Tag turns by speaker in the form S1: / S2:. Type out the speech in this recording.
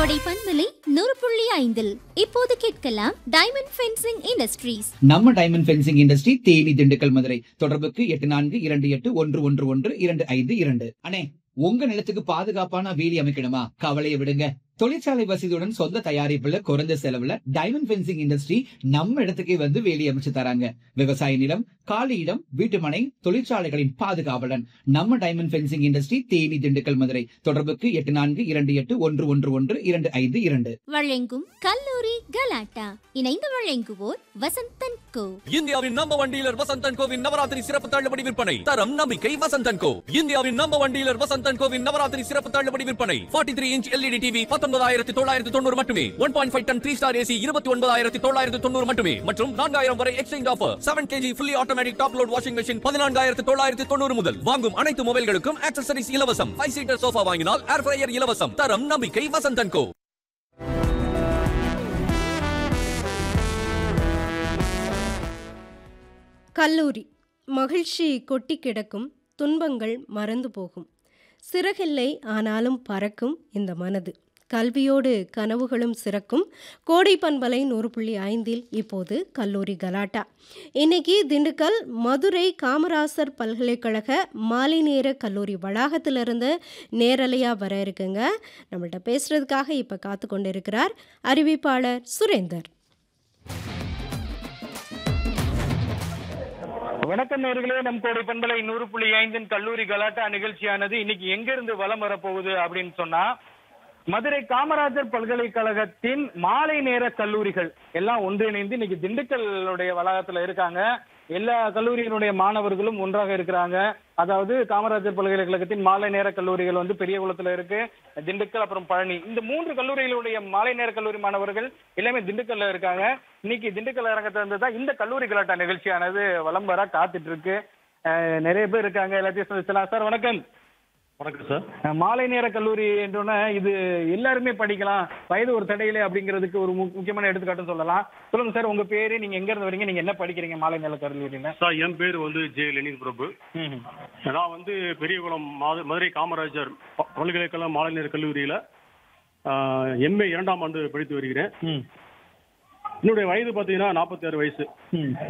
S1: கோடை பண்பலை நூறு புள்ளி ஐந்தில் இப்போது கேட்கலாம் டைமண்ட் ஃபென்சிங் இண்டஸ்ட்ரீஸ்
S2: நம்ம diamond fencing industry Theni Dindigul Madurai தொடர்புக்கு எட்டு நான்கு இரண்டு எட்டு ஒன்று ஒன்று ஒன்று இரண்டு ஐந்து இரண்டு அண்ணே உங்க நிலத்துக்கு பாதுகாப்பான வேலி அமைக்கணுமா கவலையை விடுங்க தொழிற்சாலை வசதியுடன் சொந்த தயாரிப்புல குறைஞ்ச செலவுல டைமண்ட் ஃபென்சிங் இண்டஸ்ட்ரி நம்ம இடத்துக்கே வந்து வேலி அமைச்சு தராங்க விவசாய நிலம் காலி இடம் வீட்டுமனை தொழிற்சாலைகளின் பாதுகாவலன் நம்ம diamond fencing industry Theni Dindigul Madurai தொடர்புக்கு எட்டு நான்கு இரண்டு எட்டு ஒன்று ஒன்று ஒன்று இரண்டு ஐந்து இரண்டு
S1: வழங்கும் கல்லூரி கலாட்டா இணைந்து வழங்குவோர் வசந்தன் கோ
S3: இந்தியாவின் நம்ப ஒன் டீலர் வசந்தன் கோவின் நவராத்திரி சிறப்பு தள்ளுபடி விற்பனை தரம் நம்பிக்கை வசந்தன் கோ இந்தியாவின் நம்ப ஒன் டீலர் வசந்தன் கோவின் நவராத்திரி சிறப்பு தள்ளுபடி விற்பனை 43 த்ரீ இன்ச் எல்இடி டிவி பத்தொன்பதாயிரத்தி தொள்ளாயிரத்தி தொண்ணூறு மட்டுமே one point five ton three star AC இருபத்தி ஒன்பதாயிரத்தி தொள்ளாயிரத்தி தொண்ணூறு மட்டுமே மற்றும் நான்காயிரம் வரை exchange offer seven KG fully automatic top load washing machine பதினான்காயிரத்தி தொள்ளாயிரத்தி தொண்ணூறு முதல் வாங்கும் அனைத்து மொபைல்களுக்கும் ஆக்சசரிஸ் இலவசம் ஃபைவ் சீட்டர் சோஃபா வாங்கினால் ஏர் ஃப்ரையர் இலவசம் தரம் நம்பிக்கை வசந்தன் கோ
S4: கல்லூரி மகிழ்ச்சி கொட்டி கிடக்கும் துன்பங்கள் மறந்து போகும் சிறகில்லை ஆனாலும் பறக்கும் இந்த மனது கல்வியோடு கனவுகளும் சிறக்கும் கோடை பண்பலை நூறு புள்ளி ஐந்தில் இப்போது கல்லூரி கலாட்டா இன்னைக்கு திண்டுக்கல் மதுரை காமராசர் பல்கலைக்கழக மாலை நேர கல்லூரி வளாகத்திலிருந்து நேரலையாக வர இருக்குங்க நம்மள்ட்ட பேசுறதுக்காக இப்போ காத்து கொண்டு இருக்கிறார் அறிவிப்பாளர் சுரேந்தர்
S5: வணக்கம் நேர்களே நம் கோடை பண்பலை நூறு புள்ளி ஐந்தின் கல்லூரி கலாட்டா நிகழ்ச்சியானது இன்னைக்கு எங்க இருந்து வலம் வரப்போகுது அப்படின்னு சொன்னா மதுரை காமராஜர் பல்கலைக்கழகத்தின் மாலை நேர கல்லூரிகள் எல்லாம் ஒன்றிணைந்து இன்னைக்கு திண்டுக்கல்லுடைய வளாகத்துல இருக்காங்க எல்லா கல்லூரியினுடைய மாணவர்களும் ஒன்றாக இருக்கிறாங்க அதாவது காமராஜர் பல்கலைக்கழகத்தின் மாலை நேர கல்லூரிகள் வந்து பெரியகுளத்துல இருக்கு திண்டுக்கல் அப்புறம் பழனி இந்த மூன்று கல்லூரிகளுடைய மாலை நேர கல்லூரி மாணவர்கள் எல்லாமே திண்டுக்கல்ல இருக்காங்க இன்னைக்கு திண்டுக்கல் அரங்கத்துல இருந்து தான் இந்த கல்லூரி கலாட்டா நிகழ்ச்சியானது வலம் வர காத்துட்டு இருக்கு அஹ் நிறைய பேர் இருக்காங்க எல்லாத்தையும் சந்திச்சலாம் சார் வணக்கம்
S6: வணக்கம் சார்
S5: அஹ் மாலை நேர கல்லூரி என்றோன்னா இது எல்லாருமே படிக்கலாம் வயது ஒரு தடையிலே அப்படிங்கிறதுக்கு ஒரு மு- முக்கியமான எடுத்துக்காட்டு சொல்லலாம் சொல்லுங்க சார் உங்க பேரு நீங்க எங்க இருந்து வரீங்க நீங்க என்ன படிக்கிறீங்க மாலை நேர கல்லூரியில
S6: சார் என் பேர் வந்து ஜே லெனின் பிரபு நான் வந்து பெரியகுளம் மாது- மதுரை காமராஜர் ப- பல்கலைக்கழக மாலைநேர கல்லூரியில் எம்ஏ இரண்டாம் ஆண்டு படித்து வருகிறேன் என்னுடைய வயது பார்த்தீங்கன்னா நாற்பத்தி ஆறு வயசு